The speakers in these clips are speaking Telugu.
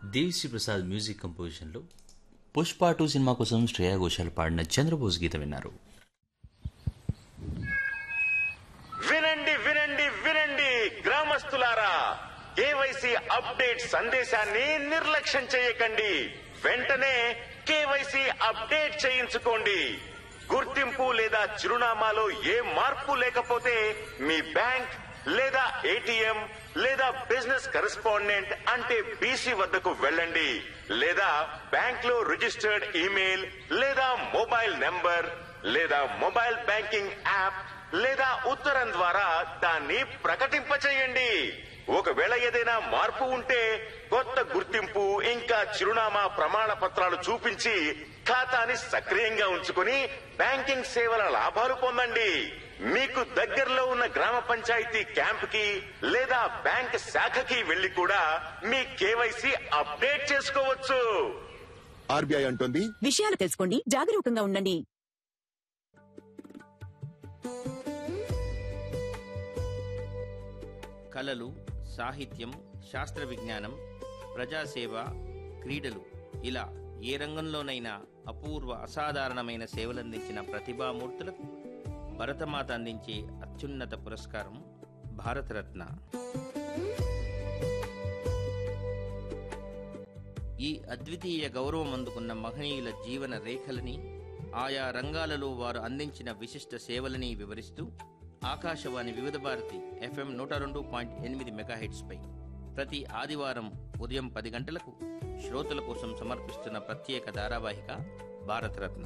దేవిశ్రీ ప్రసాద్ మ్యూజిక్ కంపోజిషన్లో పుష్ప టూ సినిమా కోసం శ్రేయా ఘోషాల్ పాడిన చంద్రబోస్ గీతం విన్నారు వినండి వినండి వినండి గ్రామస్తులారా కేవైసీ అప్డేట్ సందేశాన్ని నిర్లక్ష్యం చేయకండి వెంటనే కేవైసీ అప్డేట్ చేయించుకోండి గుర్తింపు లేదా చిరునామాలో ఏ మార్పు లేకపోతే మీ బ్యాంక్ లేదా ఏటీఎం లేదా బిజినెస్ కరెస్పాండెంట్ అంటే బీసీ వద్దకు వెళ్ళండి లేదా బ్యాంక్ లో రిజిస్టర్డ్ ఈమెయిల్ లేదా మొబైల్ నెంబర్ లేదా మొబైల్ బ్యాంకింగ్ యాప్ లేదా ఉత్తరం ద్వారా దాన్ని ప్రకటింపచేయండి ఒకవేళ ఏదైనా మార్పు ఉంటే కొత్త గుర్తింపు ఇంకా చిరునామా ప్రమాణ పత్రాలు చూపించి ఖాతాని సక్రియంగా ఉంచుకుని బ్యాంకింగ్ సేవల లాభాలు పొందండి మీకు దగ్గరలో ఉన్న గ్రామ పంచాయతీ క్యాంప్ కి లేదా బ్యాంక్ శాఖకి వెళ్లి కూడా మీ కేవైసీ అప్డేట్ చేసుకోవచ్చు ఆర్బీఐ అంటోంది విషయాలు తెలుసుకోండి జాగరూకంగా ఉండండి కళలు సాహిత్యం శాస్త్ర విజ్ఞానం ప్రజాసేవ క్రీడలు ఇలా ఏ రంగంలోనైనా అపూర్వ అసాధారణమైన సేవలందించిన ప్రతిభామూర్తులకు భరతమాత అందించే అత్యున్నత పురస్కారం భారతరత్న ఈ అద్వితీయ గౌరవం అందుకున్న మహనీయుల జీవన రేఖలని ఆయా రంగాలలో వారు అందించిన విశిష్ట సేవలని వివరిస్తూ ఆకాశవాణి వివిధ భారతి ఎఫ్ఎం నూట రెండు పాయింట్ ఎనిమిది మెగాహెట్స్పై ప్రతి ఆదివారం ఉదయం పది గంటలకు శ్రోతల కోసం సమర్పిస్తున్న ప్రత్యేక ధారావాహిక భారతరత్న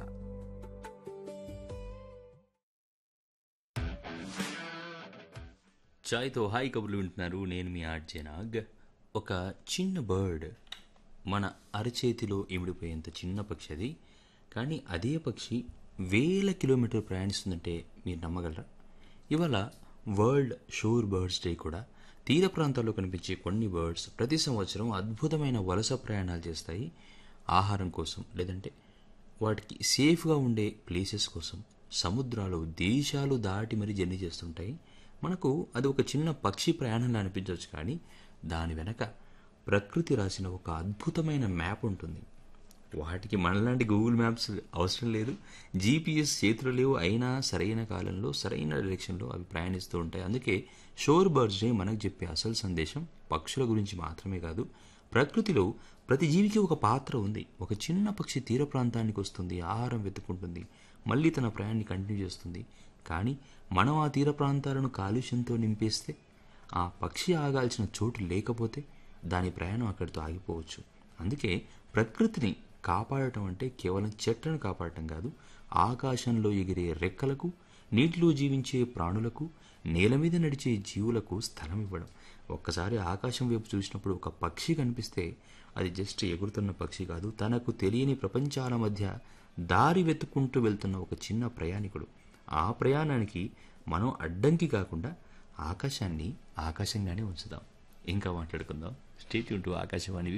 చాయ్తో హాయ్ కబుర్లు వింటున్నారు నేను మీ ఆర్జే నాగ్ ఒక చిన్న బర్డ్ మన అరచేతిలో ఇమిడిపోయేంత చిన్న పక్షి అది కానీ అదే పక్షి వేల కిలోమీటర్ ప్రయాణిస్తుందంటే మీరు నమ్మగలరా ఇవాళ వరల్డ్ షోర్ బర్డ్స్ డే కూడా తీర ప్రాంతాల్లో కనిపించే కొన్ని బర్డ్స్ ప్రతి సంవత్సరం అద్భుతమైన వలస ప్రయాణాలు చేస్తాయి ఆహారం కోసం లేదంటే వాటికి సేఫ్గా ఉండే ప్లేసెస్ కోసం సముద్రాలు దేశాలు దాటి మరీ జర్నీ చేస్తుంటాయి మనకు అది ఒక చిన్న పక్షి ప్రయాణంలో అనిపించవచ్చు కానీ దాని వెనక ప్రకృతి రాసిన ఒక అద్భుతమైన మ్యాప్ ఉంటుంది వాటికి మనలాంటి గూగుల్ మ్యాప్స్ అవసరం లేదు జీపీఎస్ చేతులు లేవు అయినా సరైన కాలంలో సరైన డైరెక్షన్లో అవి ప్రయాణిస్తూ ఉంటాయి అందుకే షోర్ బర్డ్స్ డే మనకు చెప్పే అసలు సందేశం పక్షుల గురించి మాత్రమే కాదు ప్రకృతిలో ప్రతి జీవికి ఒక పాత్ర ఉంది ఒక చిన్న పక్షి తీర ప్రాంతానికి వస్తుంది ఆహారం వెతుకుంటుంది మళ్ళీ తన ప్రయాణాన్ని కంటిన్యూ చేస్తుంది కానీ మనం ఆ తీర ప్రాంతాలను కాలుష్యంతో నింపేస్తే ఆ పక్షి ఆగాల్సిన చోటు లేకపోతే దాని ప్రయాణం అక్కడితో ఆగిపోవచ్చు అందుకే ప్రకృతిని కాపాడటం అంటే కేవలం చెట్లను కాపాడటం కాదు ఆకాశంలో ఎగిరే రెక్కలకు నీటిలో జీవించే ప్రాణులకు నేల మీద నడిచే జీవులకు స్థలం ఇవ్వడం ఒక్కసారి ఆకాశం వైపు చూసినప్పుడు ఒక పక్షి కనిపిస్తే అది జస్ట్ ఎగురుతున్న పక్షి కాదు తనకు తెలియని ప్రపంచాల మధ్య దారి వెతుక్కుంటూ వెళ్తున్న ఒక చిన్న ప్రయాణికుడు ఆ ప్రయాణానికి మనం అడ్డంకి కాకుండా ఆకాశాన్ని ఆకాశంగానే ఉంచుదాం ఇంకా మాట్లాడుకుందాం స్టేట్ టు ఆకాశవాణి